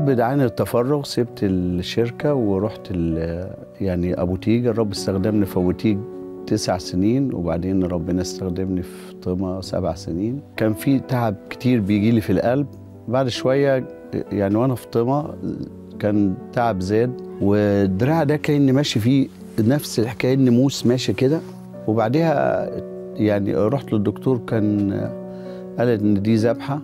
الرب دعاني للتفرغ سبت الشركة ورحت ال- يعني أبو تيج الرب استخدمني في أبو تيج تسع سنين وبعدين ربنا استخدمني في طمة سبع سنين كان في تعب كتير بيجي لي في القلب بعد شوية يعني وأنا في طمة كان تعب زاد والدراع ده كأني ماشي فيه نفس الحكاية إن موس ماشي كده وبعديها يعني رحت للدكتور كان قال إن دي ذبحة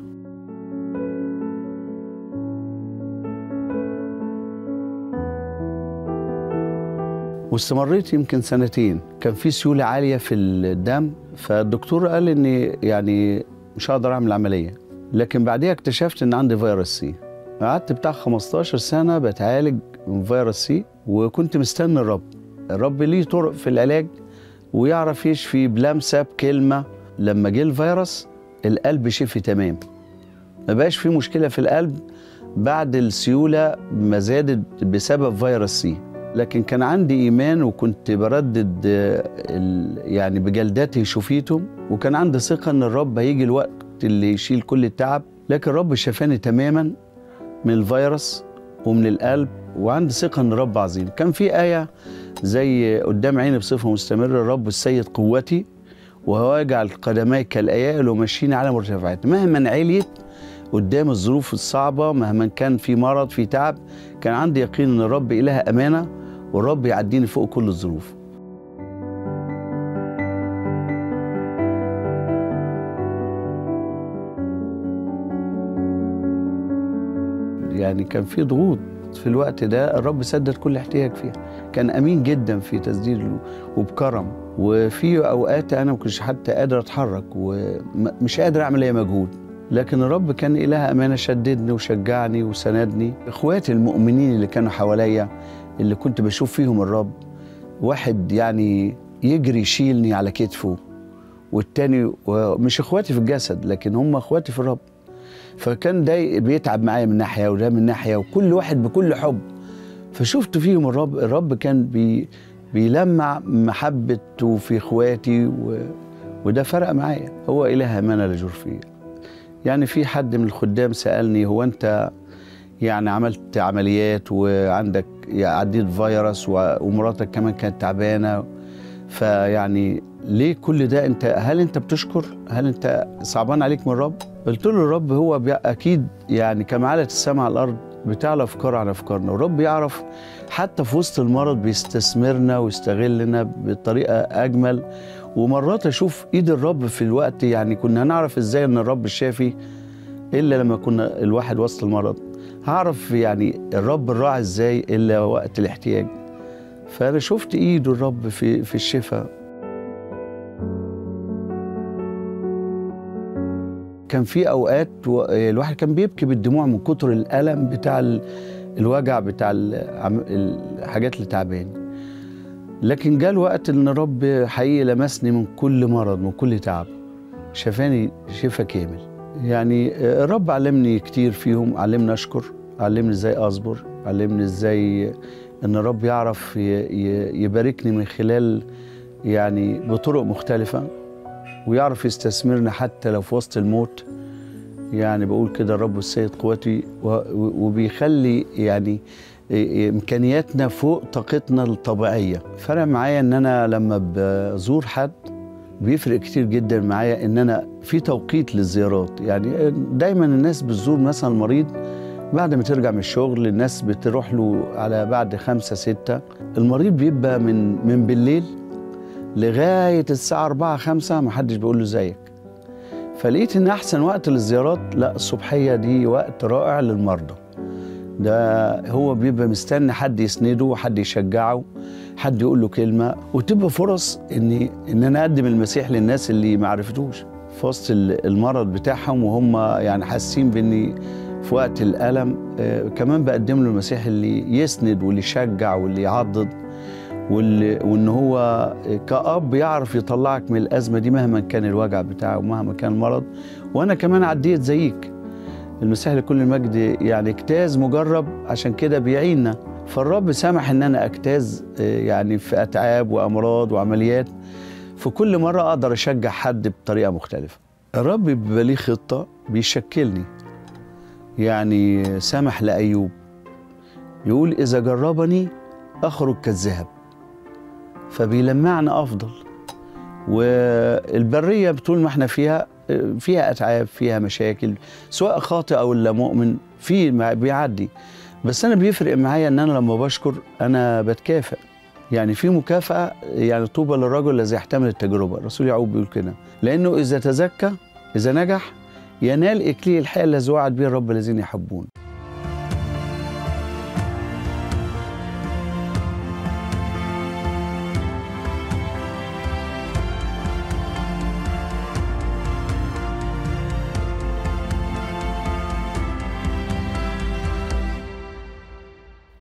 واستمريت يمكن سنتين كان في سيولة عالية في الدم فالدكتور قال اني يعني مش هقدر اعمل عملية لكن بعديها اكتشفت ان عندي فيروس سي قعدت بتاع 15 سنة بتعالج من فيروس سي وكنت مستني الرب الرب ليه طرق في العلاج ويعرف يشفي بلمسة بكلمة لما جه الفيروس القلب شفي تمام ما بقاش في مشكلة في القلب بعد السيولة ما زادت بسبب فيروس سي لكن كان عندي ايمان وكنت بردد آه، ال- يعني بجلدته شفيتم وكان عندي ثقه ان الرب هيجي الوقت اللي يشيل كل التعب لكن الرب شفاني تماما من الفيروس ومن القلب وعندي ثقه ان الرب عظيم كان في ايه زي قدام عيني بصفه مستمره الرب السيد قوتي وهو يجعل قدمي كالايائل وماشيين على مرتفعات مهما عليت قدام الظروف الصعبة مهما كان في مرض في تعب كان عندي يقين ان الرب إله أمانة والرب يعديني فوق كل الظروف يعني كان في ضغوط في الوقت ده الرب سدد كل احتياج فيها كان امين جدا في تسديد وبكرم وفي اوقات انا ما كنتش حتى قادر اتحرك ومش قادر اعمل اي مجهود لكن الرب كان اله امانه شددني وشجعني وسندني اخواتي المؤمنين اللي كانوا حواليا اللي كنت بشوف فيهم الرب واحد يعني يجري يشيلني على كتفه والتاني مش اخواتي في الجسد لكن هم اخواتي في الرب فكان ده بيتعب معايا من ناحيه وده من ناحيه وكل واحد بكل حب فشفت فيهم الرب الرب كان بي بيلمع محبته في اخواتي و وده فرق معايا هو اله امانه لا جور فيه يعني في حد من الخدام سالني هو انت يعني عملت عمليات وعندك يعني عديت فيروس و- ومراتك كمان كانت تعبانه فيعني ليه كل ده انت هل انت بتشكر هل انت صعبان عليك من الرب قلت له الرب هو بي- اكيد يعني كما علت السماء على الارض بتعلى افكار عن افكارنا والرب يعرف حتى في وسط المرض بيستثمرنا ويستغلنا بطريقه اجمل ومرات اشوف ايد الرب في الوقت يعني كنا هنعرف ازاي ان الرب الشافي الا لما كنا الواحد وسط المرض هعرف يعني الرب الراعي ازاي الا وقت الاحتياج فانا شفت ايد الرب في في الشفاء كان في اوقات و- الواحد كان بيبكي بالدموع من كتر الالم بتاع ال- الوجع بتاع العم- الحاجات اللي تعباني لكن جاء الوقت ان الرب حقيقي لمسني من كل مرض من كل تعب شفاني شفا كامل يعني الرب علمني كتير فيهم علمني اشكر علمني ازاي اصبر علمني ازاي ان الرب يعرف ي- ي- يباركني من خلال يعني بطرق مختلفه ويعرف يستثمرنا حتى لو في وسط الموت يعني بقول كده الرب السيد قوتي و- وبيخلي يعني امكانياتنا فوق طاقتنا الطبيعيه فرق معايا ان انا لما بزور حد بيفرق كتير جدا معايا ان انا في توقيت للزيارات يعني دايما الناس بتزور مثلا المريض بعد ما ترجع من الشغل الناس بتروح له على بعد خمسة ستة المريض بيبقى من من بالليل لغاية الساعة أربعة خمسة ما حدش بيقول له زيك فلقيت إن أحسن وقت للزيارات لا الصبحية دي وقت رائع للمرضى ده هو بيبقى مستني حد يسنده وحد يشجعه حد يقول له كلمة وتبقى فرص إن إن أنا أقدم المسيح للناس اللي ما عرفتوش في وسط ال- المرض بتاعهم وهم يعني حاسين بإني في وقت الألم آه كمان بقدم له المسيح اللي يسند واللي يشجع واللي يعضد واللي وان هو كأب يعرف يطلعك من الأزمة دي مهما كان الوجع بتاعه ومهما كان المرض وأنا كمان عديت زيك المسيح لكل المجد يعني اجتاز مجرب عشان كده بيعيننا فالرب سمح ان انا اجتاز آه، يعني في اتعاب وامراض وعمليات في كل مره اقدر اشجع حد بطريقه مختلفه الرب بيبقى ليه خطه بيشكلني يعني سمح لأيوب يقول إذا جربني أخرج كالذهب فبيلمعنا أفضل والبرية طول ما احنا فيها فيها أتعاب فيها مشاكل سواء خاطئ أو لا مؤمن في بيعدي بس أنا بيفرق معايا إن أنا لما بشكر أنا بتكافئ يعني في مكافأة يعني طوبى للرجل الذي يحتمل التجربة الرسول يعقوب بيقول كده لأنه إذا تزكى إذا نجح ينال إكليل الحياة الذي وعد به الرب الذين يحبون